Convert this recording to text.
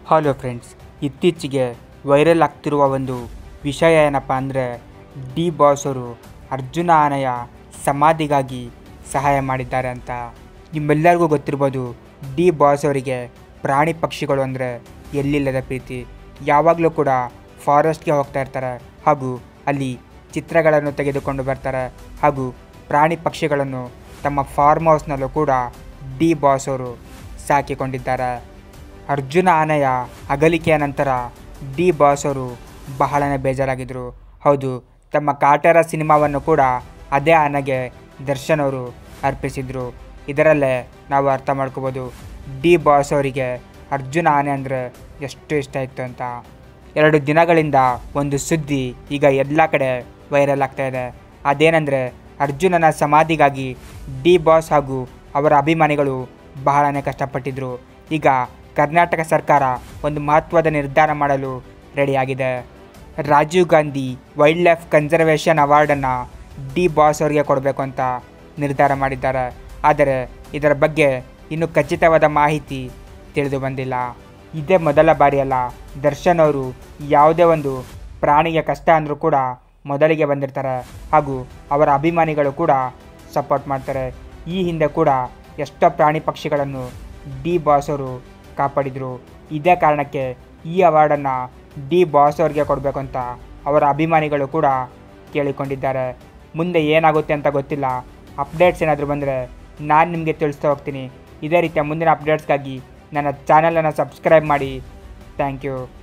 hello friends ಇತ್ತೀಚೆಗೆ viral ಆಗ್ತಿರುವ ಒಂದು ವಿಷಯ ಏನಪ್ಪ ಅಂದರೆ ಡಿ ಬಾಸ್ ಅವರು ಅರ್ಜುನ ಆನೆಯ ಸಮಾಧಿಗಾಗಿ ಸಹಾಯ ಮಾಡಿದ್ದಾರೆ ಅಂತ ನಿಮ್ಮೆಲ್ಲರಿಗೂ ಗೊತ್ತಿರ್ಬೋದು ಡಿ ಬಾಸ್ ಅವರಿಗೆ ಪ್ರಾಣಿ ಪಕ್ಷಿಗಳು ಅಂದರೆ ಎಲ್ಲಿಲ್ಲದ ಪ್ರೀತಿ ಯಾವಾಗಲೂ ಕೂಡ ಫಾರೆಸ್ಟ್ಗೆ ಹೋಗ್ತಾ ಇರ್ತಾರೆ ಹಾಗೂ ಅಲ್ಲಿ ಚಿತ್ರಗಳನ್ನು ತೆಗೆದುಕೊಂಡು ಬರ್ತಾರೆ ಹಾಗೂ ಪ್ರಾಣಿ ಪಕ್ಷಿಗಳನ್ನು ತಮ್ಮ ಫಾರ್ಮ್ ಹೌಸ್ನಲ್ಲೂ ಕೂಡ ಡಿ ಬಾಸ್ ಅವರು ಸಾಕಿಕೊಂಡಿದ್ದಾರೆ ಅರ್ಜುನ ಆನೆಯ ಅಗಲಿಕೆಯ ನಂತರ ಡಿ ಬಾಸ್ ಅವರು ಬಹಳನೇ ಬೇಜಾರಾಗಿದ್ದರು ಹೌದು ತಮ್ಮ ಕಾಟೇರ ಸಿನಿಮಾವನ್ನು ಕೂಡ ಅದೇ ಆನೆಗೆ ದರ್ಶನ್ ಅವರು ಅರ್ಪಿಸಿದರು ಇದರಲ್ಲೇ ನಾವು ಅರ್ಥ ಮಾಡ್ಕೋಬೋದು ಡಿ ಬಾಸ್ ಅವರಿಗೆ ಅರ್ಜುನ ಆನೆ ಅಂದರೆ ಎಷ್ಟು ಇಷ್ಟ ಇತ್ತು ಅಂತ ಎರಡು ದಿನಗಳಿಂದ ಒಂದು ಸುದ್ದಿ ಈಗ ಎಲ್ಲ ಕಡೆ ವೈರಲ್ ಆಗ್ತಾ ಇದೆ ಅದೇನೆಂದರೆ ಅರ್ಜುನನ ಸಮಾಧಿಗಾಗಿ ಡಿ ಬಾಸ್ ಹಾಗೂ ಅವರ ಅಭಿಮಾನಿಗಳು ಬಹಳನೇ ಕಷ್ಟಪಟ್ಟಿದ್ದರು ಈಗ ಕರ್ನಾಟಕ ಸರ್ಕಾರ ಒಂದು ಮಹತ್ವದ ನಿರ್ಧಾರ ಮಾಡಲು ರೆಡಿಯಾಗಿದೆ Rajiv Gandhi wild life conservation ಅವಾರ್ಡನ್ನು ಡಿ ಬಾಸ್ ಅವರಿಗೆ ಕೊಡಬೇಕು ಅಂತ ನಿರ್ಧಾರ ಮಾಡಿದ್ದಾರೆ ಆದರೆ ಇದರ ಬಗ್ಗೆ ಇನ್ನೂ ಖಚಿತವಾದ ಮಾಹಿತಿ ತಿಳಿದು ಬಂದಿಲ್ಲ ಇದೇ ಮೊದಲ ಬಾರಿಯಲ್ಲ ದರ್ಶನ್ ಅವರು ಯಾವುದೇ ಒಂದು ಪ್ರಾಣಿಗೆ ಕಷ್ಟ ಅಂದರೂ ಕೂಡ ಮೊದಲಿಗೆ ಬಂದಿರ್ತಾರೆ ಹಾಗೂ ಅವರ ಅಭಿಮಾನಿಗಳು ಕೂಡ ಸಪೋರ್ಟ್ ಮಾಡ್ತಾರೆ ಈ ಹಿಂದೆ ಕೂಡ ಎಷ್ಟೋ ಪ್ರಾಣಿ ಪಕ್ಷಿಗಳನ್ನು ಡಿ ಬಾಸ್ ಅವರು ಕಾಪಾಡಿದರು ಇದೇ ಕಾರಣಕ್ಕೆ ಈ ಅವಾರ್ಡನ್ನು ಡಿ ಬಾಸ್ ಅವ್ರಿಗೆ ಕೊಡಬೇಕು ಅಂತ ಅವರ ಅಭಿಮಾನಿಗಳು ಕೂಡ ಕೇಳಿಕೊಂಡಿದ್ದಾರೆ ಮುಂದೆ ಏನಾಗುತ್ತೆ ಅಂತ ಗೊತ್ತಿಲ್ಲ ಅಪ್ಡೇಟ್ಸ್ ಏನಾದರೂ ಬಂದರೆ ನಾನು ನಿಮಗೆ ತಿಳಿಸ್ತಾ ಹೋಗ್ತೀನಿ ಇದೇ ರೀತಿಯ ಮುಂದಿನ ಅಪ್ಡೇಟ್ಸ್ಗಾಗಿ ನನ್ನ ಚಾನಲನ್ನು ಸಬ್ಸ್ಕ್ರೈಬ್ ಮಾಡಿ ಥ್ಯಾಂಕ್ ಯು